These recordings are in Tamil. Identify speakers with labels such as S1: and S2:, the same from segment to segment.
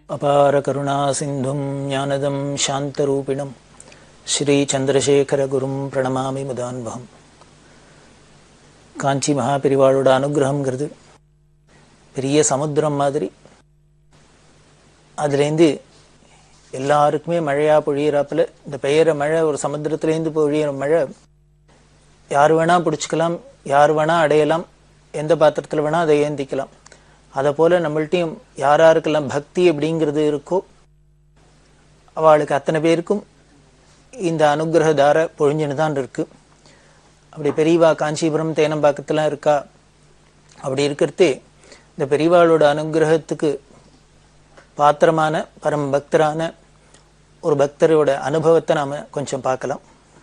S1: அபார கருணா சிந்தும் ஞானதம் சாந்தரூபிணம் ஸ்ரீ சந்திரசேகரகுரும் பிரணமாமி முதான்பகம் காஞ்சி மகாபிரிவாளோட அனுகிரகம்ங்கிறது பெரிய சமுத்திரம் மாதிரி அதுலேருந்து எல்லாருக்குமே மழையாக பொழியிறாப்புல இந்த பெய்கிற மழை ஒரு சமுத்திரத்துலேருந்து பொழியிற மழை யார் வேணா பிடிச்சிக்கலாம் யார் வேணா அடையலாம் எந்த பாத்திரத்தில் வேணா அதை ஏந்திக்கலாம் அதை போல நம்மள்ட்டையும் யார் யாருக்கெல்லாம் பக்தி அப்படிங்கிறது இருக்கோ அவளுக்கு அத்தனை பேருக்கும் இந்த அனுகிரக தார பொழிஞ்சுன்னு தான் இருக்கு அப்படி பெரியவா காஞ்சிபுரம் தேனம்பாக்கத்துலாம் இருக்கா அப்படி இருக்கிறதே இந்த பெரியவாளோட அனுகிரகத்துக்கு பாத்திரமான பரம பக்தரான ஒரு பக்தரோட அனுபவத்தை நாம் கொஞ்சம் பார்க்கலாம்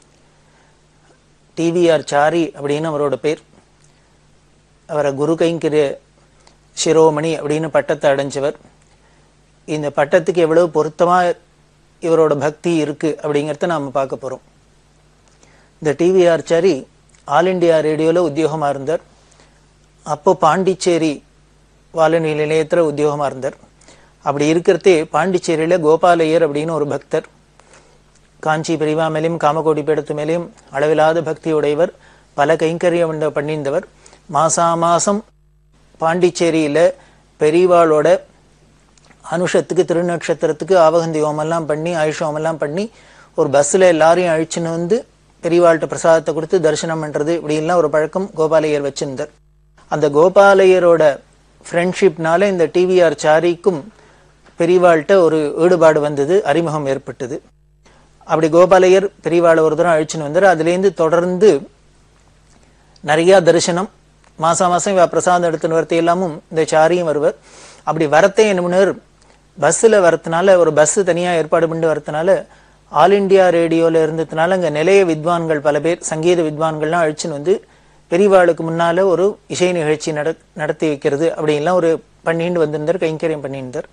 S1: டிவிஆர் சாரி அப்படின்னு அவரோட பேர் அவரை குரு கைங்கரிய சிரோமணி அப்படின்னு பட்டத்தை அடைஞ்சவர் இந்த பட்டத்துக்கு எவ்வளவு பொருத்தமாக இவரோட பக்தி இருக்கு அப்படிங்கிறத நாம் பார்க்க போகிறோம் இந்த டிவிஆர் சாரி ஆல் இண்டியா ரேடியோவில் உத்தியோகமாக இருந்தார் அப்போ பாண்டிச்சேரி வானொலி நிலையத்தில் உத்தியோகமாக இருந்தார் அப்படி இருக்கிறதே பாண்டிச்சேரியில் கோபாலையர் அப்படின்னு ஒரு பக்தர் காஞ்சி பெரிவா மேலேயும் காமகோடி பீடத்து மேலேயும் அளவில்லாத பக்தி உடையவர் பல கைங்கரியம் பண்ணியிருந்தவர் மாசா மாசம் பாண்டிச்சேரியில் பெரியவாளோட அனுஷத்துக்கு திருநட்சத்திரத்துக்கு ஆவகந்தி ஹோமெல்லாம் பண்ணி ஆயுஷ் ஹோமெல்லாம் பண்ணி ஒரு பஸ்ஸில் எல்லாரையும் அழிச்சுன்னு வந்து பெரியவாள்கிட்ட பிரசாதத்தை கொடுத்து தரிசனம் பண்ணுறது இப்படிலாம் ஒரு பழக்கம் கோபாலையர் வச்சிருந்தார் அந்த கோபாலையரோட ஃப்ரெண்ட்ஷிப்னால இந்த டிவிஆர் சாரிக்கும் பெரியவாள்கிட்ட ஒரு ஈடுபாடு வந்தது அறிமுகம் ஏற்பட்டது அப்படி கோபாலையர் பெரியவாளை ஒரு தூரம் அழிச்சுன்னு வந்தார் அதுலேருந்து தொடர்ந்து நிறையா தரிசனம் மாசம் மாசம் இவ பிரசாதம் எடுத்துன்னு வரத்தை எல்லாமும் இந்த சாரியும் வருவர் அப்படி வரத்தே என்ன பஸ்ஸில் வரத்துனால ஒரு பஸ் தனியாக ஏற்பாடு பண்ணி வரத்துனால ஆல் இண்டியா ரேடியோவில் இருந்ததுனால அங்கே நிலைய வித்வான்கள் பல பேர் சங்கீத வித்வான்கள்லாம் அழிச்சுன்னு வந்து பெரியவாளுக்கு முன்னால ஒரு இசை நிகழ்ச்சி நட நடத்தி வைக்கிறது அப்படின்லாம் ஒரு பண்ணிட்டு வந்திருந்தார் கைங்கரியம் பண்ணியிருந்தார்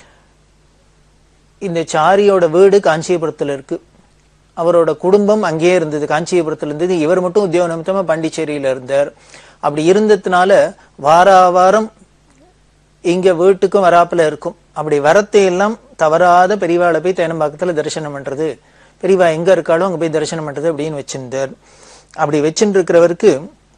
S1: இந்த சாரியோட வீடு காஞ்சிபுரத்தில் இருக்கு அவரோட குடும்பம் அங்கேயே இருந்தது காஞ்சிபுரத்தில் இருந்தது இவர் மட்டும் உத்தியோக நிமித்தமா பாண்டிச்சேரியில இருந்தார் அப்படி இருந்ததுனால வார வாரம் இங்க வீட்டுக்கும் வராப்புல இருக்கும் அப்படி வரத்தை எல்லாம் தவறாத பெரியவாளை போய் தேனம்பாக்கத்துல தரிசனம் பண்றது பெரியவா எங்க இருக்காளோ அங்க போய் தரிசனம் பண்றது அப்படின்னு வச்சிருந்தார் அப்படி வச்சுட்டு இருக்கிறவருக்கு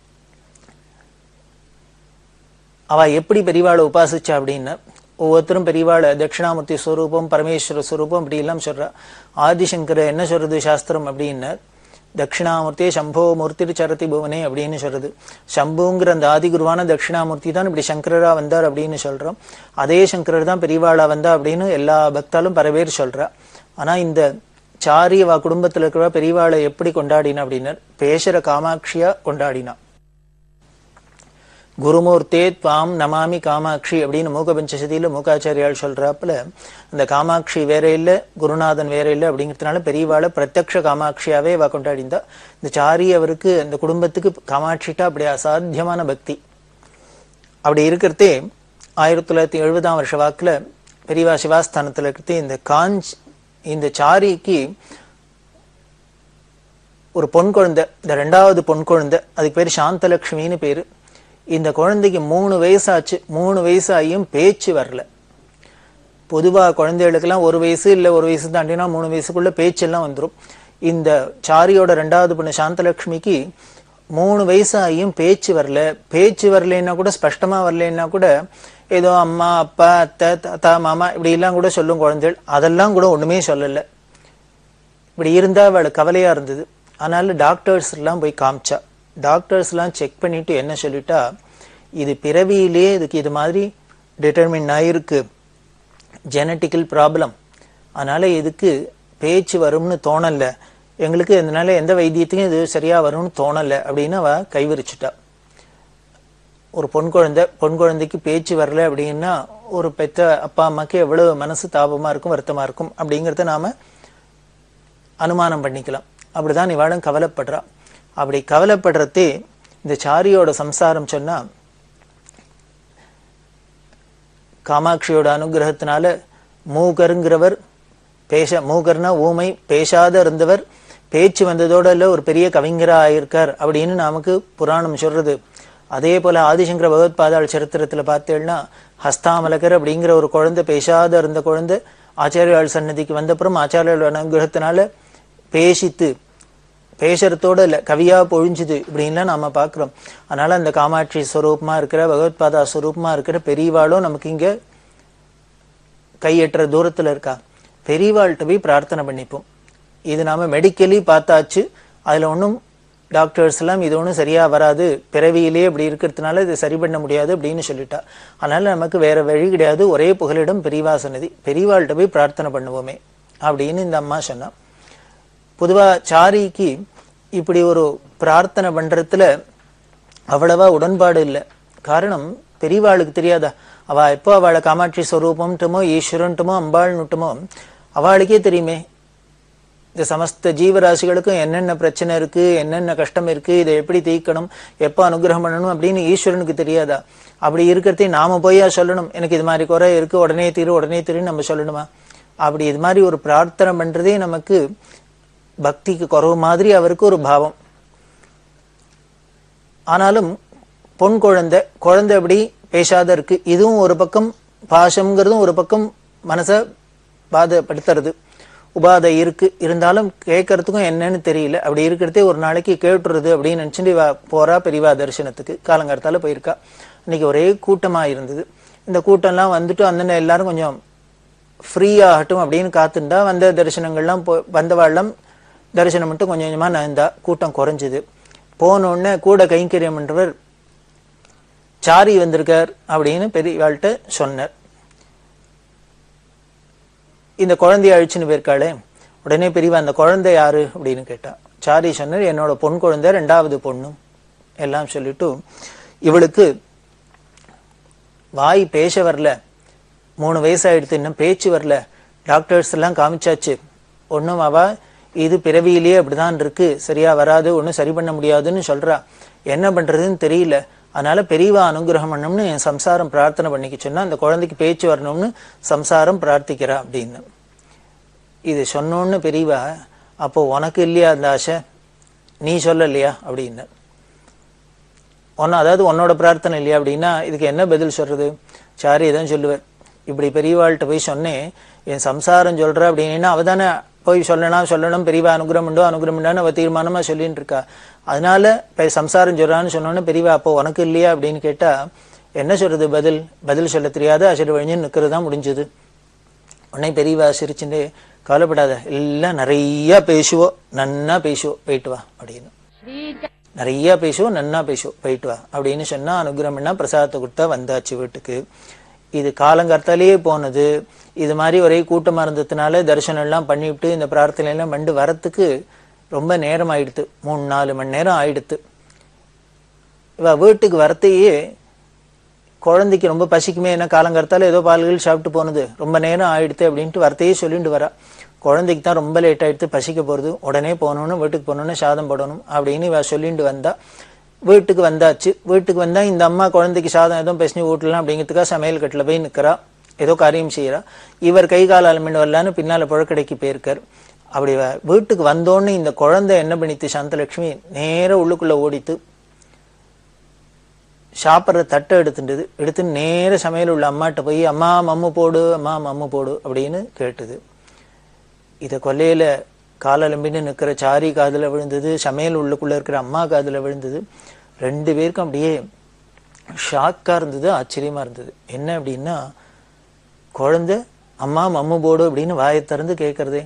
S1: அவ எப்படி பெரியவாளை உபாசிச்சா அப்படின்னா ஒவ்வொருத்தரும் பெரியவாளை தட்சிணாமூர்த்தி ஸ்வரூபம் பரமேஸ்வர ஸ்வரூபம் அப்படி எல்லாம் சொல்றா ஆதிசங்கர என்ன சொல்றது சாஸ்திரம் அப்படின்னா தட்சிணாமூர்த்தியே சம்போ மூர்த்தி சரதி புவனே அப்படின்னு சொல்றது சம்புங்கிற அந்த ஆதிகுருவான தட்சிணாமூர்த்தி தான் இப்படி சங்கரரா வந்தார் அப்படின்னு சொல்றோம் அதே சங்கரர் தான் பெரியவாளா வந்தா அப்படின்னு எல்லா பக்தாலும் பல பேர் சொல்றா ஆனா இந்த சாரியவா குடும்பத்துல இருக்கிற பெரியவாளை எப்படி கொண்டாடினா அப்படின்னா பேசுற காமாட்சியா கொண்டாடினா குருமூர்த்தே துவாம் நமாமி காமாட்சி அப்படின்னு மூக பஞ்சசதியில மூகாச்சாரியால் சொல்றாப்புல அந்த காமாட்சி வேற இல்லை குருநாதன் வேற இல்லை அப்படிங்கிறதுனால பெரியவாளை பிரத்யக்ஷ காமாட்சியாவே வா கொண்டாடிந்தா இந்த சாரி அவருக்கு அந்த குடும்பத்துக்கு காமாட்சிட்டா அப்படி அசாத்தியமான பக்தி அப்படி இருக்கிறதே ஆயிரத்தி தொள்ளாயிரத்தி எழுபதாம் வருஷ வாக்குல பெரியவா சிவாஸ்தானத்துல இருக்கிறது இந்த காஞ்ச் இந்த சாரிக்கு ஒரு பொன் குழந்தை இந்த ரெண்டாவது பொன் குழந்தை அதுக்கு பேர் சாந்தலட்சுமின்னு பேரு இந்த குழந்தைக்கு மூணு வயசாச்சு மூணு வயசாகியும் பேச்சு வரல பொதுவாக குழந்தைகளுக்கெல்லாம் ஒரு வயசு இல்லை ஒரு வயசு தாண்டினா மூணு வயசுக்குள்ள பேச்செல்லாம் வந்துடும் இந்த சாரியோட ரெண்டாவது பொண்ணு சாந்தலட்சுமிக்கு மூணு வயசாகியும் பேச்சு வரல பேச்சு வரலைன்னா கூட ஸ்பஷ்டமாக வரலைன்னா கூட ஏதோ அம்மா அப்பா அத்தை தாத்தா மாமா இப்படி எல்லாம் கூட சொல்லும் குழந்தைகள் அதெல்லாம் கூட ஒன்றுமே சொல்லலை இப்படி இருந்தால் அவளுக்கு கவலையாக இருந்தது அதனால டாக்டர்ஸ் எல்லாம் போய் காமிச்சா டாக்டர்ஸ்லாம் செக் பண்ணிட்டு என்ன சொல்லிட்டா இது பிறவியிலே இதுக்கு இது மாதிரி டிட்டர்மின் ஆயிருக்கு ஜெனட்டிக்கல் ப்ராப்ளம் அதனால இதுக்கு பேச்சு வரும்னு தோணல எங்களுக்கு இதனால எந்த வைத்தியத்துக்கும் இது சரியா வரும்னு தோணல அப்படின்னு அவ கைவிரிச்சுட்டா ஒரு பொன் குழந்தை பொன் குழந்தைக்கு பேச்சு வரல அப்படின்னா ஒரு பெத்த அப்பா அம்மாக்கு எவ்வளவு மனசு தாபமா இருக்கும் வருத்தமா இருக்கும் அப்படிங்கிறத நாம அனுமானம் பண்ணிக்கலாம் அப்படிதான் இவாளும் கவலைப்படுறா அப்படி கவலைப்படுறதே இந்த சாரியோட சம்சாரம் சொன்னா காமாட்சியோட அனுகிரகத்தினால மூகருங்கிறவர் பேச மூகர்னா ஊமை பேசாத இருந்தவர் பேச்சு வந்ததோட இல்ல ஒரு பெரிய கவிஞரா ஆயிருக்கார் அப்படின்னு நமக்கு புராணம் சொல்றது அதே போல ஆதிசங்கர பகவத்பாதாள் சரித்திரத்துல பார்த்தேன்னா ஹஸ்தாமலகர் அப்படிங்கிற ஒரு குழந்தை பேசாத இருந்த குழந்தை ஆச்சாரியாள் சன்னதிக்கு வந்தப்புறம் ஆச்சாரியாள் அனுகிரகத்தினால பேசித்து பேசுறதோட இல்ல கவியா பொழிஞ்சுது இப்படின்லாம் நாம பார்க்கிறோம் அதனால அந்த காமாட்சி ஸ்வரூபமா இருக்கிற பகவத்பாதா ஸ்வரூபமா இருக்கிற பெரியவாளும் நமக்கு இங்க கையெட்டுற தூரத்துல இருக்கா பெரியவாள்கிட்ட போய் பிரார்த்தனை பண்ணிப்போம் இது நாம மெடிக்கலி பார்த்தாச்சு அதுல ஒன்றும் டாக்டர்ஸ் எல்லாம் இது ஒன்றும் சரியா வராது பிறவியிலே இப்படி இருக்கிறதுனால இதை சரி பண்ண முடியாது அப்படின்னு சொல்லிட்டா அதனால நமக்கு வேற வழி கிடையாது ஒரே புகலிடம் பெரியவா சன்னதி பெரியவாள்கிட்ட போய் பிரார்த்தனை பண்ணுவோமே அப்படின்னு இந்த அம்மா சொன்னா பொதுவா சாரிக்கு இப்படி ஒரு பிரார்த்தனை பண்றதுல அவ்வளவா உடன்பாடு இல்லை காரணம் பெரியவாளுக்கு தெரியாதா அவ எப்போ அவளை காமாட்சி ஸ்வரூபம்ட்டுமோ ஈஸ்வரன்ட்டுமோ அம்பாள்னுட்டுமோ அவளுக்கே தெரியுமே இந்த சமஸ்த ஜீவராசிகளுக்கும் என்னென்ன பிரச்சனை இருக்கு என்னென்ன கஷ்டம் இருக்கு இதை எப்படி தீர்க்கணும் எப்போ அனுகிரகம் பண்ணணும் அப்படின்னு ஈஸ்வரனுக்கு தெரியாதா அப்படி இருக்கிறதே நாம போயா சொல்லணும் எனக்கு இது மாதிரி குறை இருக்கு உடனே தீரு உடனே தீருன்னு நம்ம சொல்லணுமா அப்படி இது மாதிரி ஒரு பிரார்த்தனை பண்றதே நமக்கு பக்திக்கு குறவு மாதிரி அவருக்கு ஒரு பாவம் ஆனாலும் பொன் குழந்தை குழந்தை எப்படி பேசாத இருக்கு இதுவும் ஒரு பக்கம் பாசம்ங்கிறதும் ஒரு பக்கம் மனசை பாதப்படுத்துறது உபாதை இருக்கு இருந்தாலும் கேட்கறதுக்கும் என்னன்னு தெரியல அப்படி இருக்கிறதே ஒரு நாளைக்கு கேட்டுறது அப்படின்னு நினைச்சுட்டு இவ போறா பெரியவா தரிசனத்துக்கு காலங்காலத்தால போயிருக்கா இன்னைக்கு ஒரே கூட்டமா இருந்தது இந்த கூட்டம்லாம் வந்துட்டு அந்த எல்லாரும் கொஞ்சம் ஃப்ரீ ஆகட்டும் அப்படின்னு காத்துண்டா வந்த தரிசனங்கள்லாம் போ வந்தவாழ்லாம் தரிசனம் மட்டும் கொஞ்சம் கொஞ்சமா நகர்ந்தா கூட்டம் குறைஞ்சுது போன உடனே கூட கைங்கரியம் பண்றவர் சாரி வந்திருக்கார் அப்படின்னு பெரியவாள்கிட்ட சொன்னார் இந்த குழந்தைய அழிச்சுன்னு போயிருக்காளே உடனே பெரியவா அந்த குழந்தை யாரு அப்படின்னு கேட்டா சாரி சொன்னார் என்னோட பொன் குழந்தை ரெண்டாவது பொண்ணும் எல்லாம் சொல்லிட்டு இவளுக்கு வாய் பேச வரல மூணு வயசாயிடுத்து இன்னும் பேச்சு வரல டாக்டர்ஸ் எல்லாம் காமிச்சாச்சு ஒன்றும் அவ இது பிறவியிலேயே அப்படிதான் இருக்கு சரியா வராது ஒன்றும் சரி பண்ண முடியாதுன்னு சொல்றா என்ன பண்றதுன்னு தெரியல அதனால பெரியவா அனுகிரகம் பண்ணணும்னு என் சம்சாரம் பிரார்த்தனை பண்ணிக்க சொன்னா அந்த குழந்தைக்கு பேச்சு வரணும்னு சம்சாரம் பிரார்த்திக்கிறா அப்படின்னு இது சொன்னோன்னு பெரியவா அப்போ உனக்கு இல்லையா அந்த ஆசை நீ சொல்லலையா அப்படின்னு ஒன்னு அதாவது உன்னோட பிரார்த்தனை இல்லையா அப்படின்னா இதுக்கு என்ன பதில் சொல்றது சாரி இதான் சொல்லுவேன் இப்படி பெரியவாள்கிட்ட போய் சொன்னேன் என் சம்சாரம் சொல்ற அப்படின்னா அவ தானே போய் சொல்லணும் சொல்லணும் பெரியவா அனுகிரகம் உண்டோ அனுகிரகம் உண்டான்னு அவ தீர்மானமா சொல்லிட்டு இருக்கா அதனால இப்ப சம்சாரம் சொல்றான்னு சொன்னோன்னு பெரியவா அப்போ உனக்கு இல்லையா அப்படின்னு கேட்டா என்ன சொல்றது பதில் பதில் சொல்ல தெரியாத அசடு வழிஞ்சு நிக்கிறது தான் முடிஞ்சது உடனே பெரியவா சிரிச்சுட்டு கவலைப்படாத எல்லாம் நிறைய பேசுவோம் நன்னா பேசுவோம் போயிட்டு வா அப்படின்னு நிறைய பேசுவோம் நன்னா பேசுவோம் போயிட்டு வா அப்படின்னு சொன்னா அனுகிரகம்னா பிரசாதத்தை கொடுத்தா வந்தாச்சு வீட்டுக்கு இது காலங்கார்த்தாலேயே போனது இது மாதிரி ஒரே கூட்டமா இருந்ததுனால தரிசனம் எல்லாம் பண்ணிவிட்டு இந்த பிரார்த்தனை எல்லாம் பண்ணி வரத்துக்கு ரொம்ப நேரம் ஆயிடுத்து மூணு நாலு மணி நேரம் ஆயிடுத்து இவ வீட்டுக்கு வரத்தையே குழந்தைக்கு ரொம்ப பசிக்குமே என்ன காலங்கார்த்தால ஏதோ பால்கள் சாப்பிட்டு போனது ரொம்ப நேரம் ஆயிடுத்து அப்படின்ட்டு வரத்தையே சொல்லிட்டு வரா குழந்தைக்கு தான் ரொம்ப லேட் ஆயிடுத்து பசிக்க போறது உடனே போகணும்னு வீட்டுக்கு போகணும்னு சாதம் போடணும் அப்படின்னு இவ சொல்லிட்டு வந்தா வீட்டுக்கு வந்தாச்சு வீட்டுக்கு வந்தா இந்த அம்மா குழந்தைக்கு சாதம் எதுவும் பேசி ஊட்டலாம் அப்படிங்கிறதுக்காக சமையல் கட்டில் போய் நிக்கிறா ஏதோ காரியம் செய்யறா இவர் கை கால் அலமிண்டு வரலான்னு பின்னால புழக்கடைக்கு போயிருக்கார் அப்படி வ- வீட்டுக்கு வந்தோன்னு இந்த குழந்தை என்ன பண்ணித்து சாந்தலட்சுமி நேரா உள்ளுக்குள்ள ஓடித்து சாப்பிட்ற தட்டை எடுத்துட்டுது எடுத்து நேர சமையல் உள்ள அம்மாட்ட போய் அம்மா மம்மு போடு அம்மா மம்மு போடு அப்படின்னு கேட்டுது இதை கொல்லையில காலலம்பின்னு நிக்கிற சாரி காதுல விழுந்தது சமையல் உள்ளுக்குள்ள இருக்கிற அம்மா காதுல விழுந்தது ரெண்டு பேருக்கும் அப்படியே ஷாக்கா இருந்தது ஆச்சரியமா இருந்தது என்ன அப்படின்னா குழந்தை அம்மா மம்மு போடு அப்படின்னு வாயை திறந்து கேட்கறதே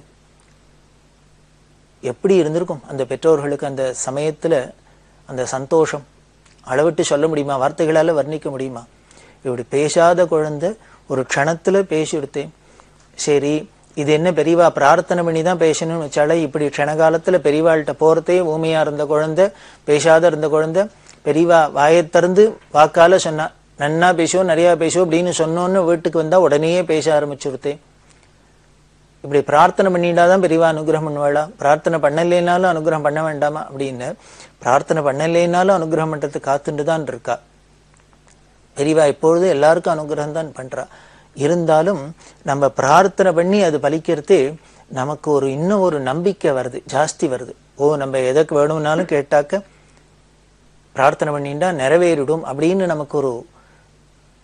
S1: எப்படி இருந்திருக்கும் அந்த பெற்றோர்களுக்கு அந்த சமயத்துல அந்த சந்தோஷம் அளவிட்டு சொல்ல முடியுமா வார்த்தைகளால வர்ணிக்க முடியுமா இப்படி பேசாத குழந்தை ஒரு க்ஷணத்துல பேசி எடுத்தேன் சரி இது என்ன பெரியவா பிரார்த்தனை பண்ணி தான் பேசணும்னு வச்சாலே இப்படி க்ஷணகாலத்துல பெரியவாள்கிட்ட போறதே ஊமையா இருந்த குழந்தை பேசாத இருந்த குழந்தை பெரியவா வாயை திறந்து வாக்கால சொன்னா நன்னா பேசுவோம் நிறைய பேசுவோம் அப்படின்னு சொன்னோன்னு வீட்டுக்கு வந்தா உடனேயே பேச ஆரம்பிச்சுருத்தேன் இப்படி பிரார்த்தனை பண்ணிட்டாதான் பெரியவா அனுகிரகம் பண்ணுவாளா பிரார்த்தனை பண்ணலைனாலும் அனுகிரகம் பண்ண வேண்டாமா அப்படின்னு பிரார்த்தனை பண்ணலைனாலும் அனுகிரகம் பண்றதுக்கு காத்துட்டு தான் இருக்கா பெரியவா எப்பொழுதும் எல்லாருக்கும் அனுகிரகம் தான் பண்றா இருந்தாலும் நம்ம பிரார்த்தனை பண்ணி அது பலிக்கிறது நமக்கு ஒரு இன்னும் ஒரு நம்பிக்கை வருது ஜாஸ்தி வருது ஓ நம்ம எதற்கு வேணும்னாலும் கேட்டாக்க பிரார்த்தனை பண்ணிட்டா நிறைவேறிடும் அப்படின்னு நமக்கு ஒரு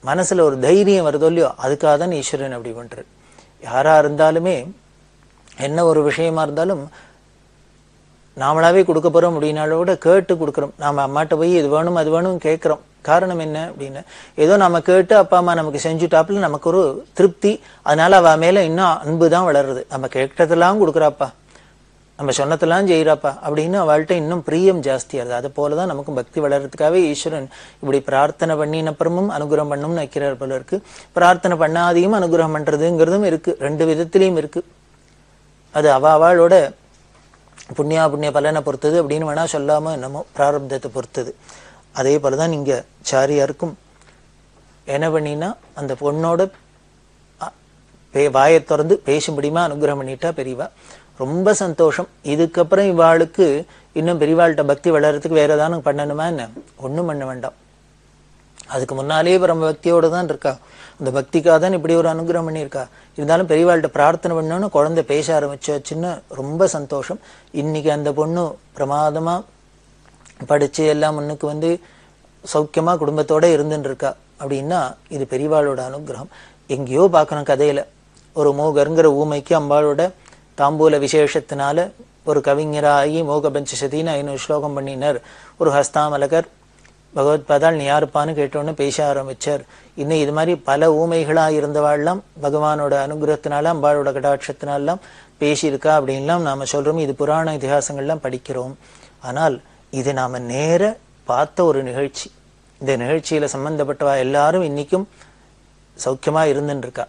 S1: மனசுல ஒரு தைரியம் வருதோ இல்லையோ அதுக்காக தான் ஈஸ்வரன் அப்படி பண்றாரு யாரா இருந்தாலுமே என்ன ஒரு விஷயமா இருந்தாலும் நாமளாவே கொடுக்க போறோம் அப்படின்னால விட கேட்டு கொடுக்குறோம் நாம அம்மாட்ட போய் இது வேணும் அது வேணும் கேட்கிறோம் காரணம் என்ன அப்படின்னு ஏதோ நம்ம கேட்டு அப்பா அம்மா நமக்கு செஞ்சுட்டாப்புல நமக்கு ஒரு திருப்தி அதனால அவ மேல இன்னும் அன்பு தான் வளருது நம்ம கேட்டதெல்லாம் கொடுக்குறாப்பா நம்ம சொன்னதெல்லாம் செய்யறாப்பா அப்படின்னு அவள்கிட்ட இன்னும் பிரியம் ஜாஸ்தியாகுது அது போலதான் நமக்கும் பக்தி வளர்றதுக்காகவே ஈஸ்வரன் இப்படி பிரார்த்தனை பண்ணினப்புறமும் அனுகிரகம் பண்ணும்னு வைக்கிறார் போல இருக்கு பிரார்த்தனை பண்ணாதையும் அனுகிரகம் பண்றதுங்கிறதும் இருக்கு ரெண்டு விதத்திலையும் இருக்கு அது அவ அவளோட புண்ணியா புண்ணிய பலனை பொறுத்தது அப்படின்னு வேணா சொல்லாம என்னமோ பிராரப்தத்தை பொறுத்தது அதே போலதான் இங்க சாரியாருக்கும் என்ன பண்ணினா அந்த பொண்ணோட அ, பே- வாயை திறந்து பேசும்படியுமா அனுகிரகம் பண்ணிட்டா பெரியவா ரொம்ப சந்தோஷம் இதுக்கப்புறம் இவாளுக்கு இன்னும் பெரியவாள்கிட்ட பக்தி வளர்றதுக்கு வேற ஏதாவது பண்ணணுமா என்ன ஒண்ணும் பண்ண வேண்டாம் அதுக்கு முன்னாலேயே பரம பக்தியோட தான் இருக்கா அந்த பக்திக்காக தான் இப்படி ஒரு அனுகிரகம் பண்ணியிருக்கா இருந்தாலும் பெரியவாள்கிட்ட பிரார்த்தனை பண்ணோன்னு குழந்தை பேச ஆரம்பிச்சாச்சுன்னு ரொம்ப சந்தோஷம் இன்னைக்கு அந்த பொண்ணு பிரமாதமா படிச்சு எல்லாம் முன்னுக்கு வந்து சௌக்கியமா குடும்பத்தோட இருந்துட்டு இருக்கா அப்படின்னா இது பெரியவாளோட அனுகிரகம் எங்கேயோ பார்க்கணும் கதையில ஒரு மூகருங்கிற ஊமைக்கு அம்பாளோட தாம்பூல விசேஷத்தினால ஒரு கவிஞராகி மோக பஞ்சசதின்னு ஐநூறு ஸ்லோகம் பண்ணினார் ஒரு ஹஸ்தாமலகர் பகவத் பாதாள் நீ யாருப்பான்னு கேட்டோன்னு பேச ஆரம்பிச்சார் இன்னும் இது மாதிரி பல ஊமைகளா இருந்தவாள்லாம் பகவானோட அனுகிரகத்தினால அம்பாளோட கடாட்சத்தினாலாம் பேசியிருக்கா அப்படின்லாம் நாம சொல்றோம் இது புராண இதிகாசங்கள்லாம் படிக்கிறோம் ஆனால் இது நாம நேர பார்த்த ஒரு நிகழ்ச்சி இந்த நிகழ்ச்சியில சம்பந்தப்பட்டவா எல்லாரும் இன்னைக்கும் சௌக்கியமா இருந்துட்டு இருக்கா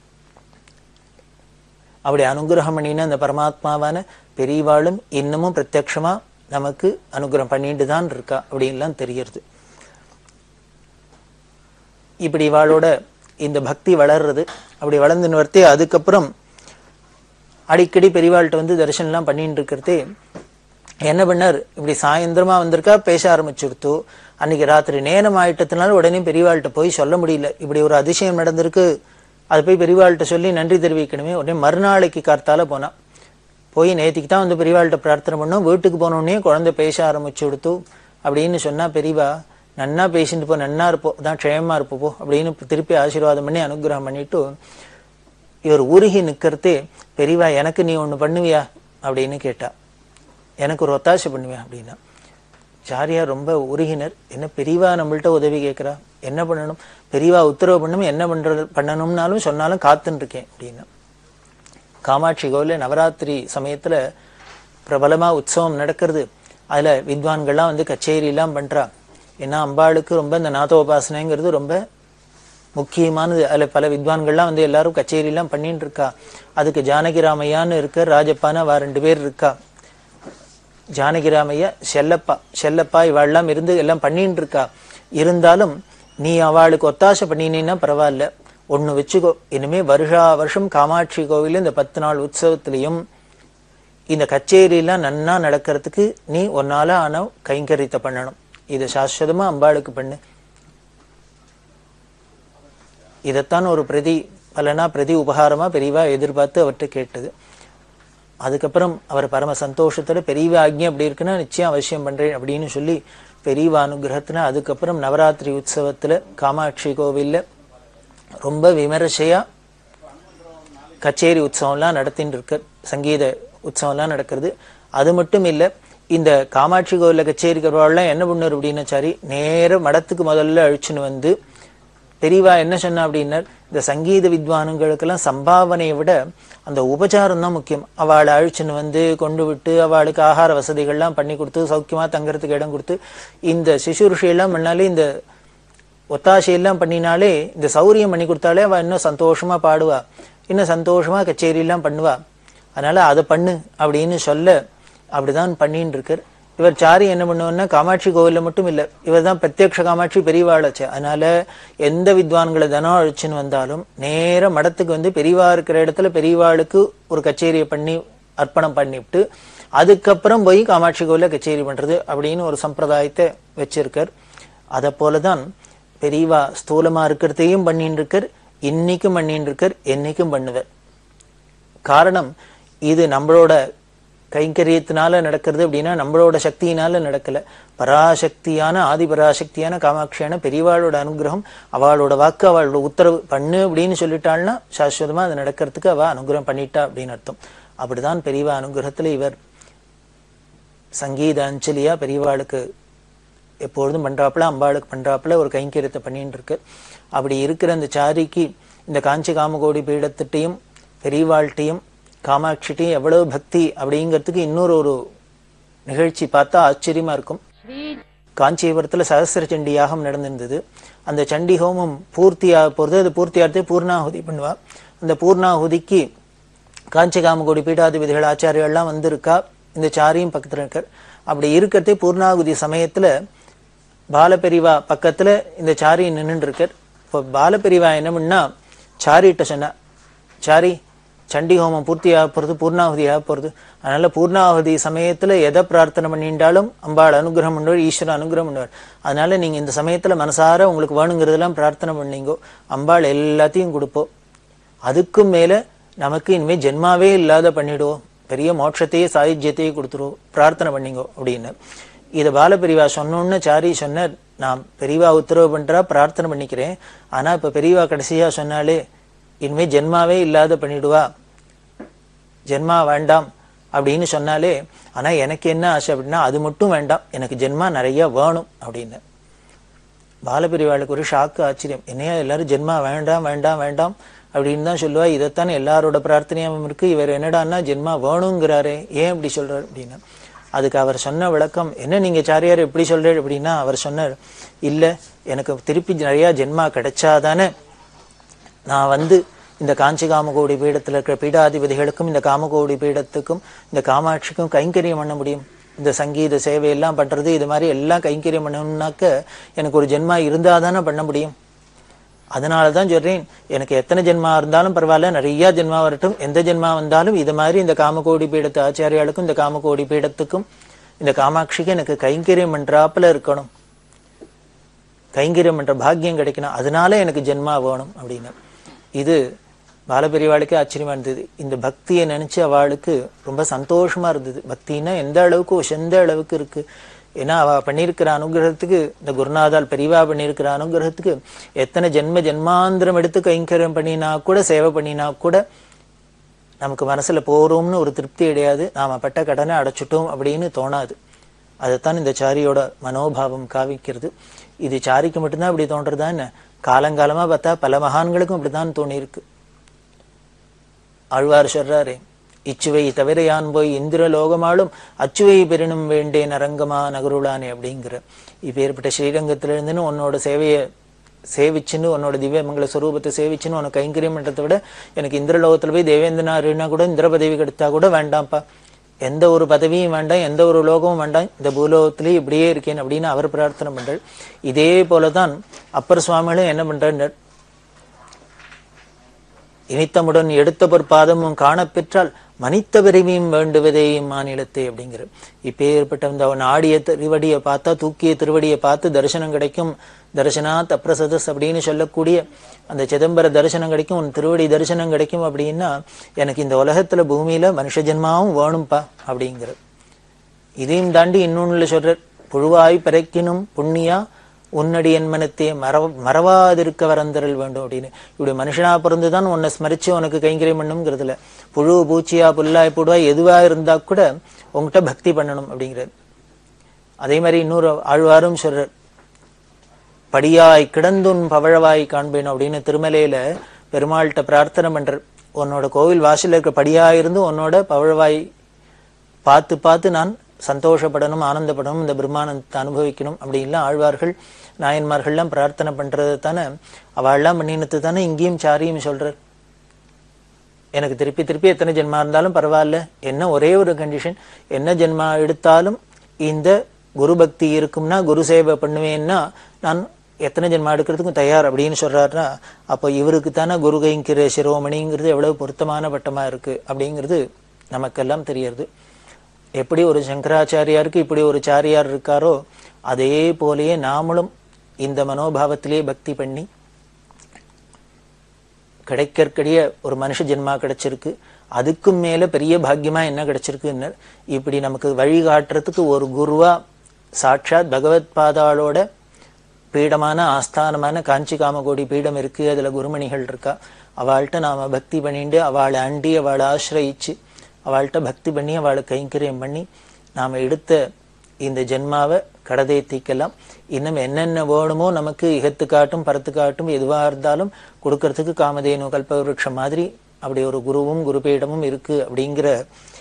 S1: அப்படி அனுகிரகம் பண்ணின அந்த பரமாத்மாவான பெரியவாளும் இன்னமும் பிரத்யக்ஷமா நமக்கு அனுகிரகம் பண்ணிட்டு தான் இருக்கா அப்படின்லாம் தெரியறது இப்படி இவாளோட இந்த பக்தி வளர்றது அப்படி வளர்ந்துன்னு வரத்தே அதுக்கப்புறம் அடிக்கடி பெரியவாள்கிட்ட வந்து தரிசனம்லாம் பண்ணிட்டு இருக்கிறதே என்ன பண்ணார் இப்படி சாயந்தரமா வந்திருக்கா பேச ஆரம்பிச்சுடுத்து அன்னைக்கு ராத்திரி நேரம் ஆயிட்டதுனால உடனே பெரியவாள்கிட்ட போய் சொல்ல முடியல இப்படி ஒரு அதிசயம் நடந்திருக்கு அது போய் பெரியவாள்கிட்ட சொல்லி நன்றி தெரிவிக்கணுமே உடனே மறுநாளைக்கு கார்த்தால போனா போய் நேத்திக்கு தான் வந்து பெரியவாள்கிட்ட பிரார்த்தனை பண்ணோம் வீட்டுக்கு போனோடனே குழந்தை பேச ஆரம்பிச்சு கொடுத்து அப்படின்னு சொன்னா பெரியவா நன்னா பேசிட்டு போ நன்னா இருப்போம் தான் க்ஷேமமா இருப்போ போ அப்படின்னு திருப்பி ஆசீர்வாதம் பண்ணி அனுகிரகம் பண்ணிட்டு இவர் உருகி நிக்கிறதே பெரியவா எனக்கு நீ ஒண்ணு பண்ணுவியா அப்படின்னு கேட்டா எனக்கு ஒரு ஒத்தாசை பண்ணுவியா அப்படின்னா சாரியார் ரொம்ப உருகினர் என்ன பெரியவா நம்மள்ட்ட உதவி கேட்கிறா என்ன பண்ணணும் பெரியவா உத்தரவு பண்ணணும் என்ன பண்றது பண்ணணும்னாலும் சொன்னாலும் காத்துன்னு இருக்கேன் அப்படின்னா காமாட்சி கோவில்ல நவராத்திரி சமயத்துல பிரபலமா உற்சவம் நடக்கிறது அதுல வித்வான்கள்லாம் வந்து கச்சேரி எல்லாம் பண்றா ஏன்னா அம்பாளுக்கு ரொம்ப இந்த நாதோபாசனைங்கிறது ரொம்ப முக்கியமானது அதுல பல வித்வான்கள்லாம் வந்து எல்லாரும் கச்சேரி எல்லாம் பண்ணிட்டு இருக்கா அதுக்கு ஜானகி ராமையான்னு இருக்க ராஜப்பான்னு அவ ரெண்டு பேர் இருக்கா ஜானகிராமையா செல்லப்பா செல்லப்பா இவாள்லாம் இருந்து எல்லாம் பண்ணிட்டு இருக்கா இருந்தாலும் நீ அவளுக்கு ஒத்தாசை பண்ணினீன்னா பரவாயில்ல ஒண்ணு வச்சுக்கோ இனிமே வருஷா வருஷம் காமாட்சி கோவில் இந்த பத்து நாள் உற்சவத்திலையும் இந்த கச்சேரியெல்லாம் நன்னா நடக்கிறதுக்கு நீ ஒன்னால ஆன கைங்கரியத்தை பண்ணணும் இதை சாஸ்வதமா அம்பாளுக்கு பண்ணு இதைத்தான் ஒரு பிரதி பலனா பிரதி உபகாரமா பெரியவா எதிர்பார்த்து அவர்கிட்ட கேட்டது அதுக்கப்புறம் அவர் பரம சந்தோஷத்துல பெரியவா ஆக்ஞை அப்படி இருக்குன்னா நிச்சயம் அவசியம் பண்றேன் அப்படின்னு சொல்லி பெரியவா அனுகிரகத்துல அதுக்கப்புறம் நவராத்திரி உற்சவத்துல காமாட்சி கோவில்ல ரொம்ப விமரிசையா கச்சேரி உற்சவம்லாம் நடத்தின்னு இருக்கு சங்கீத உற்சவம்லாம் நடக்கிறது அது மட்டும் இல்ல இந்த காமாட்சி கோவில்ல கச்சேரி எல்லாம் என்ன பண்ணுவார் அப்படின்னா சரி நேர மடத்துக்கு முதல்ல அழிச்சுன்னு வந்து பெரியவா என்ன சொன்னா அப்படின்னா இந்த சங்கீத வித்வானுங்களுக்கெல்லாம் சம்பாவனையை விட அந்த உபச்சாரம் தான் முக்கியம் அவளை அழிச்சுன்னு வந்து கொண்டு விட்டு அவளுக்கு ஆகார வசதிகள்லாம் பண்ணி கொடுத்து சௌக்கியமா தங்கறதுக்கு இடம் கொடுத்து இந்த சிசுருஷையெல்லாம் பண்ணாலே இந்த ஒத்தாசையெல்லாம் பண்ணினாலே இந்த சௌரியம் பண்ணி கொடுத்தாலே அவ இன்னும் சந்தோஷமா பாடுவா இன்னும் சந்தோஷமா கச்சேரி எல்லாம் பண்ணுவா அதனால அதை பண்ணு அப்படின்னு சொல்ல அப்படிதான் பண்ணின்னு இருக்கார் இவர் சாரி என்ன பண்ணுவார்னா காமாட்சி கோவில்ல மட்டும் இல்ல இவர் தான் பிரத்யக்ஷ காமாட்சி பெரியவாளாச்சு அதனால எந்த வித்வான்களை தினம் அழிச்சுன்னு வந்தாலும் நேர மடத்துக்கு வந்து பெரியவா இருக்கிற இடத்துல பெரியவாளுக்கு ஒரு கச்சேரியை பண்ணி அர்ப்பணம் பண்ணிவிட்டு அதுக்கப்புறம் போய் காமாட்சி கோவில்ல கச்சேரி பண்றது அப்படின்னு ஒரு சம்பிரதாயத்தை வச்சிருக்கார் அதை போலதான் பெரியவா ஸ்தூலமா இருக்கிறதையும் பண்ணிட்டு இருக்கார் இன்னைக்கும் பண்ணிட்டு இருக்கார் என்னைக்கும் பண்ணுவார் காரணம் இது நம்மளோட கைங்கரியத்தினால நடக்கிறது அப்படின்னா நம்மளோட சக்தியினால நடக்கல பராசக்தியான ஆதி பராசக்தியான காமாட்சியான பெரியவாளோட அனுகிரகம் அவளோட வாக்கு அவளோட உத்தரவு பண்ணு அப்படின்னு சொல்லிட்டாள்னா சாஸ்வதமா அது நடக்கிறதுக்கு அவ அனுகிரகம் பண்ணிட்டா அப்படின்னு அர்த்தம் அப்படிதான் பெரியவா அனுகிரகத்துல இவர் சங்கீத அஞ்சலியா பெரியவாளுக்கு எப்பொழுதும் பண்றாப்புல அம்பாளுக்கு பண்றாப்புல ஒரு கைங்கரியத்தை பண்ணிட்டு இருக்கு அப்படி இருக்கிற அந்த சாரிக்கு இந்த காஞ்சி காமகோடி பீடத்திட்டையும் பெரியவாழ்கிட்டையும் காமாட்சிட்டையும் எவ்வளவு பக்தி அப்படிங்கிறதுக்கு இன்னொரு ஒரு நிகழ்ச்சி பார்த்தா ஆச்சரியமா இருக்கும் காஞ்சிபுரத்துல சகசிர சண்டி யாகம் நடந்திருந்தது அந்த சண்டி ஹோமம் பூர்த்தியாக போறது அது பூர்த்தியாகிறதே பூர்ணாகுதி பண்ணுவா அந்த பூர்ணாகுதிக்கு காஞ்சி காமகோடி பீடாதிபதிகள் ஆச்சாரியர்கள்லாம் வந்திருக்கா இந்த சாரியும் பக்கத்துல இருக்கார் அப்படி இருக்கிறதே பூர்ணாகுதி சமயத்துல பாலபெரிவா பக்கத்துல இந்த சாரி நின்னுட்டு இருக்கார் இப்போ பாலபெரிவா என்ன பண்ணா சாரிட்ட சொன்னா சாரி சண்டி ஹோமம் பூர்த்தியாக போறது பூர்ணாகுதியாக போறது அதனால பூர்ணாகுதி சமயத்துல எதை பிரார்த்தனை பண்ணிட்டாலும் அம்பாள் அனுகிரகம் பண்ணுவார் ஈஸ்வரன் அனுகிரகம் பண்ணுவார் அதனால நீங்க இந்த சமயத்துல மனசார உங்களுக்கு வேணுங்கிறதெல்லாம் பிரார்த்தனை பண்ணீங்கோ அம்பாள் எல்லாத்தையும் கொடுப்போம் அதுக்கும் மேல நமக்கு இனிமே ஜென்மாவே இல்லாத பண்ணிடுவோம் பெரிய மோட்சத்தையே சாயுஜ்யத்தையே கொடுத்துருவோம் பிரார்த்தனை பண்ணிங்கோ அப்படின்னு இதை பாலபெரிவா சொன்னோன்னு சாரி சொன்னார் நான் பெரியவா உத்தரவு பண்றா பிரார்த்தனை பண்ணிக்கிறேன் ஆனா இப்ப பெரியவா கடைசியா சொன்னாலே இனிமே ஜென்மாவே இல்லாத பண்ணிடுவா ஜென்மா வேண்டாம் அப்படின்னு சொன்னாலே ஆனா எனக்கு என்ன ஆசை அப்படின்னா அது மட்டும் வேண்டாம் எனக்கு ஜென்மா நிறைய வேணும் அப்படின்னு பாலபெரிவாளுக்கு ஒரு ஷாக்கு ஆச்சரியம் என்னையா எல்லாரும் ஜென்மா வேண்டாம் வேண்டாம் வேண்டாம் அப்படின்னு தான் சொல்லுவா இதைத்தான் எல்லாரோட பிரார்த்தனையாவும் இருக்கு இவர் என்னடான்னா ஜென்மா வேணுங்கிறாரே ஏன் இப்படி சொல்றாரு அப்படின்னா அதுக்கு அவர் சொன்ன விளக்கம் என்ன நீங்க சாரியார் எப்படி சொல்றாரு அப்படின்னா அவர் சொன்னார் இல்ல எனக்கு திருப்பி நிறைய ஜென்மா கிடைச்சாதானே நான் வந்து இந்த காஞ்சி காமகோடி பீடத்தில் இருக்கிற பீடாதிபதிகளுக்கும் இந்த காமகோடி பீடத்துக்கும் இந்த காமாட்சிக்கும் கைங்கரியம் பண்ண முடியும் இந்த சங்கீத சேவை எல்லாம் பண்றது இது மாதிரி எல்லாம் கைங்கரியம் பண்ணணும்னாக்க எனக்கு ஒரு ஜென்மா இருந்தாதானே பண்ண முடியும் அதனால தான் சொல்றேன் எனக்கு எத்தனை ஜென்மா இருந்தாலும் பரவாயில்ல நிறைய ஜென்மா வரட்டும் எந்த ஜென்மா வந்தாலும் இது மாதிரி இந்த காமகோடி பீடத்து ஆச்சாரியாளுக்கும் இந்த காமகோடி பீடத்துக்கும் இந்த காமாட்சிக்கு எனக்கு கைங்கரியம் பண்றாப்புல இருக்கணும் கைங்கரியம் பண்ற பாக்கியம் கிடைக்கணும் அதனால எனக்கு ஜென்மா வேணும் அப்படின்னு இது பாலபெரியவாளுக்கே ஆச்சரியமா இருந்தது இந்த பக்தியை நினைச்சு அவளுக்கு ரொம்ப சந்தோஷமா இருந்தது பக்தின்னா எந்த அளவுக்கு உசந்த அளவுக்கு இருக்கு ஏன்னா அவ பண்ணியிருக்கிற அனுகிரகத்துக்கு இந்த குருநாதால் பெரியவா பண்ணியிருக்கிற அனுகிரகத்துக்கு எத்தனை ஜென்ம ஜென்மாந்திரம் எடுத்து கைங்கரியம் பண்ணினா கூட சேவை பண்ணினா கூட நமக்கு மனசுல போறோம்னு ஒரு திருப்தி கிடையாது நாம பட்ட கடனை அடைச்சிட்டோம் அப்படின்னு தோணாது அதைத்தான் இந்த சாரியோட மனோபாவம் காவிக்கிறது இது சாரிக்கு மட்டும்தான் இப்படி தோன்றதா என்ன காலங்காலமா பார்த்தா பல மகான்களுக்கும் இப்படித்தான் தோணியிருக்கு ஆழ்வார் சொல்றாரே இச்சுவை தவிர யான் போய் இந்திர லோகமாலும் அச்சுவை பெறினும் வேண்டேன் அரங்கமா நகருளானே அப்படிங்கிற இப்ப ஏற்பட்ட ஸ்ரீரங்கத்துல இருந்துன்னு உன்னோட சேவையை சேவிச்சுன்னு உன்னோட திவ்ய மங்கள ஸ்வரூபத்தை சேவிச்சுன்னு உனக்கு கைங்கரியம் பண்றதை விட எனக்கு இந்திரலோகத்துல போய் தேவேந்திரனாருன்னா கூட இந்திர பதவி கிடைத்தா கூட வேண்டாம்ப்பா எந்த ஒரு பதவியும் வேண்டாம் எந்த ஒரு லோகமும் வேண்டாம் இந்த பூலோகத்திலேயே இப்படியே இருக்கேன் அப்படின்னு அவர் பிரார்த்தனை பண்றார் இதே போலதான் அப்பர் சுவாமிகளும் என்ன பண்றார் இனித்தமுடன் எடுத்த பொற்பாதமும் காணப்பெற்றால் மனித்த விரைவியும் வேண்டுவதே மாநிலத்தை அப்படிங்கிற இப்பேற்பட்ட இந்த அவன் ஆடிய திருவடியை பார்த்தா தூக்கிய திருவடியை பார்த்து தரிசனம் கிடைக்கும் தரிசனாத் அப்ரசதஸ் அப்படின்னு சொல்லக்கூடிய அந்த சிதம்பர தரிசனம் கிடைக்கும் உன் திருவடி தரிசனம் கிடைக்கும் அப்படின்னா எனக்கு இந்த உலகத்துல பூமியில மனுஷ ஜென்மாவும் வேணும்பா அப்படிங்கிற இதையும் தாண்டி இன்னொன்னுல சொல்றார் புழுவாய் பிறக்கினும் புண்ணியா உன்னடி என் மனத்தே மறவ மறவாதிருக்க வரந்தரல் வேண்டும் அப்படின்னு இப்படி மனுஷனா பிறந்துதான் உன்னை ஸ்மரிச்சு உனக்கு கைங்கரியம் பண்ணுங்கிறதுல புழு பூச்சியா புல்லாய் புடுவாய் எதுவா இருந்தா கூட உங்ககிட்ட பக்தி பண்ணணும் அப்படிங்கிறது அதே மாதிரி இன்னொரு ஆழ்வாரும் சொல்றார் படியாய் கிடந்துன் பவழவாய் காண்பேன் அப்படின்னு திருமலையில பெருமாள்கிட்ட பிரார்த்தனை பண்றார் உன்னோட கோவில் வாசல்ல இருக்க படியா இருந்து உன்னோட பவழவாய் பார்த்து பார்த்து நான் சந்தோஷப்படணும் ஆனந்தப்படணும் இந்த பிரம்மானந்தத்தை அனுபவிக்கணும் அப்படின்லாம் ஆழ்வார்கள் நாயன்மார்கள்லாம் பிரார்த்தனை பண்றது தானே அவள்லாம் பண்ணினத்து தானே இங்கேயும் சாரியும் சொல்றார் எனக்கு திருப்பி திருப்பி எத்தனை ஜென்மா இருந்தாலும் பரவாயில்ல என்ன ஒரே ஒரு கண்டிஷன் என்ன ஜென்மா எடுத்தாலும் இந்த குரு பக்தி இருக்கும்னா குரு சேவை பண்ணுவேன்னா நான் எத்தனை ஜென்மா எடுக்கிறதுக்கும் தயார் அப்படின்னு சொல்றாருன்னா அப்போ இவருக்கு தானே குரு கைங்கிற சிரோமணிங்கிறது எவ்வளவு பொருத்தமான பட்டமா இருக்கு அப்படிங்கிறது நமக்கெல்லாம் தெரியறது எப்படி ஒரு சங்கராச்சாரியாருக்கு இப்படி ஒரு சாரியார் இருக்காரோ அதே போலயே நாமளும் இந்த மனோபாவத்திலே பக்தி பண்ணி கிடைக்கற்கடிய ஒரு மனுஷ ஜென்மா கிடைச்சிருக்கு அதுக்கும் மேல பெரிய பாக்கியமா என்ன கிடைச்சிருக்குன்னு இப்படி நமக்கு வழிகாட்டுறதுக்கு ஒரு குருவா சாட்சாத் பகவத் பாதாளோட பீடமான ஆஸ்தானமான காஞ்சி காமகோடி பீடம் இருக்கு அதுல குருமணிகள் இருக்கா அவள்கிட்ட நாம பக்தி பண்ணிட்டு அவளை அண்டி அவளை ஆசிரயிச்சு அவள்கிட்ட பக்தி பண்ணி அவளை கைங்கரியம் பண்ணி நாம எடுத்த இந்த ஜென்மாவை கடதேத்திக்கலாம் இன்னும் என்னென்ன வேணுமோ நமக்கு இகத்து காட்டும் பரத்து காட்டும் எதுவா இருந்தாலும் கொடுக்கறதுக்கு காமதேனு கல்பவருஷம் மாதிரி அப்படி ஒரு குருவும் குருபீடமும் இருக்கு அப்படிங்கிற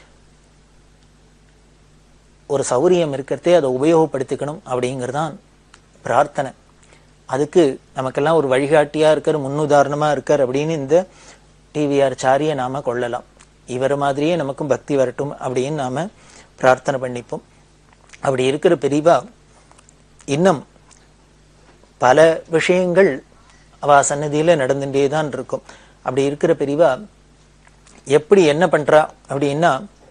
S1: ஒரு சௌரியம் இருக்கிறதே அதை உபயோகப்படுத்திக்கணும் அப்படிங்கிறதான் பிரார்த்தனை அதுக்கு நமக்கெல்லாம் ஒரு வழிகாட்டியா இருக்கார் முன்னுதாரணமா இருக்கார் அப்படின்னு இந்த டிவிஆர் சாரியை நாம கொள்ளலாம் இவர் மாதிரியே நமக்கும் பக்தி வரட்டும் அப்படின்னு நாம பிரார்த்தனை பண்ணிப்போம் அப்படி இருக்கிற பெரியவா இன்னும் பல விஷயங்கள் அவ சன்னதியில நடந்துட்டே தான் இருக்கும் அப்படி இருக்கிற பெரியவா எப்படி என்ன பண்றா அப்படின்னா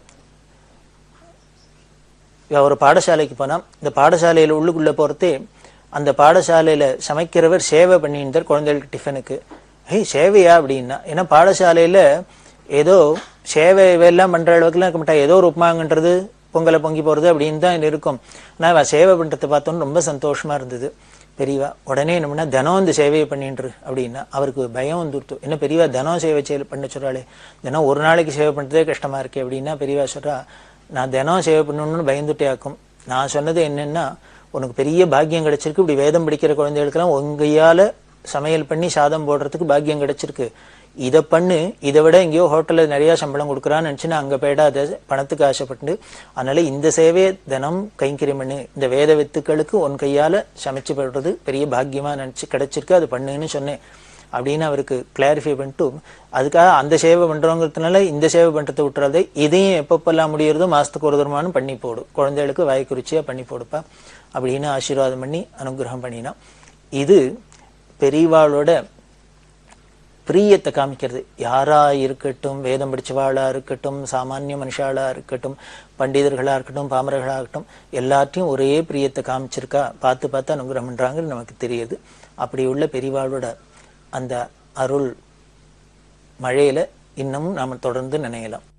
S1: இவ ஒரு பாடசாலைக்கு போனா இந்த பாடசாலையில உள்ளுக்குள்ள போறதே அந்த பாடசாலையில சமைக்கிறவர் சேவை பண்ணியிருந்தார் குழந்தைகளுக்கு டிஃபனுக்கு ஹேய் சேவையா அப்படின்னா ஏன்னா பாடசாலையில ஏதோ சேவை எல்லாம் பண்ற அளவுக்குலாம் இருக்க மாட்டா ஏதோ ஒரு உப்புமாங்கன்றது பொங்கலை பொங்கி போறது அப்படின்னு தான் இருக்கும் ஆனா அவ சேவை பண்றதை பார்த்தோன்னு ரொம்ப சந்தோஷமா இருந்தது பெரியவா உடனே என்னம்னா தினம் இந்த சேவையை பண்ணின்று அப்படின்னா அவருக்கு பயம் வந்துருத்து என்ன பெரியவா தினம் சேவை செய்ய பண்ண சொல்றாளே தினம் ஒரு நாளைக்கு சேவை பண்றதே கஷ்டமா இருக்கே அப்படின்னா பெரியவா சொல்றா நான் தினம் சேவை பண்ணணும்னு பயந்துட்டே ஆக்கும் நான் சொன்னது என்னன்னா உனக்கு பெரிய பாக்கியம் கிடைச்சிருக்கு இப்படி வேதம் படிக்கிற குழந்தைகளுக்கெல்லாம் உங்கையால சமையல் பண்ணி சாதம் போடுறதுக்கு பாக்கியம் கிடைச்சிருக்கு இதை பண்ணு இதை விட எங்கேயோ ஹோட்டல்ல நிறைய சம்பளம் கொடுக்குறான்னு நினைச்சுன்னு அங்க போயிடாத பணத்துக்கு ஆசைப்பட்டு அதனால இந்த சேவையை தினம் கைங்கரியம் பண்ணு இந்த வேத வித்துக்களுக்கு உன் கையால சமைச்சு போடுறது பெரிய பாக்கியமா நினைச்சு கிடைச்சிருக்கு அது பண்ணுன்னு சொன்னேன் அப்படின்னு அவருக்கு கிளாரிஃபை பண்ணிட்டு அதுக்காக அந்த சேவை பண்றோங்கிறதுனால இந்த சேவை பண்றதை விட்டுறாதே இதையும் எப்பப்பெல்லாம் முடியறதோ மாசத்துக்கு ஒரு தரமான பண்ணி போடு குழந்தைகளுக்கு வாய்க்குறிச்சியா பண்ணி போடுப்பா அப்படின்னு ஆசீர்வாதம் பண்ணி அனுகிரகம் பண்ணினா இது பெரியவாளோட பிரியத்தை காமிக்கிறது யாரா இருக்கட்டும் வேதம் படிச்சவாளா இருக்கட்டும் சாமானிய மனுஷாளா இருக்கட்டும் பண்டிதர்களா இருக்கட்டும் பாமரர்களா இருக்கட்டும் எல்லாத்தையும் ஒரே பிரியத்தை காமிச்சிருக்கா பார்த்து பார்த்து அனுகிரகம் பண்றாங்கன்னு நமக்கு தெரியுது அப்படி உள்ள பெரியவாளோட அந்த அருள் மழையில இன்னமும் நாம தொடர்ந்து நினையலாம்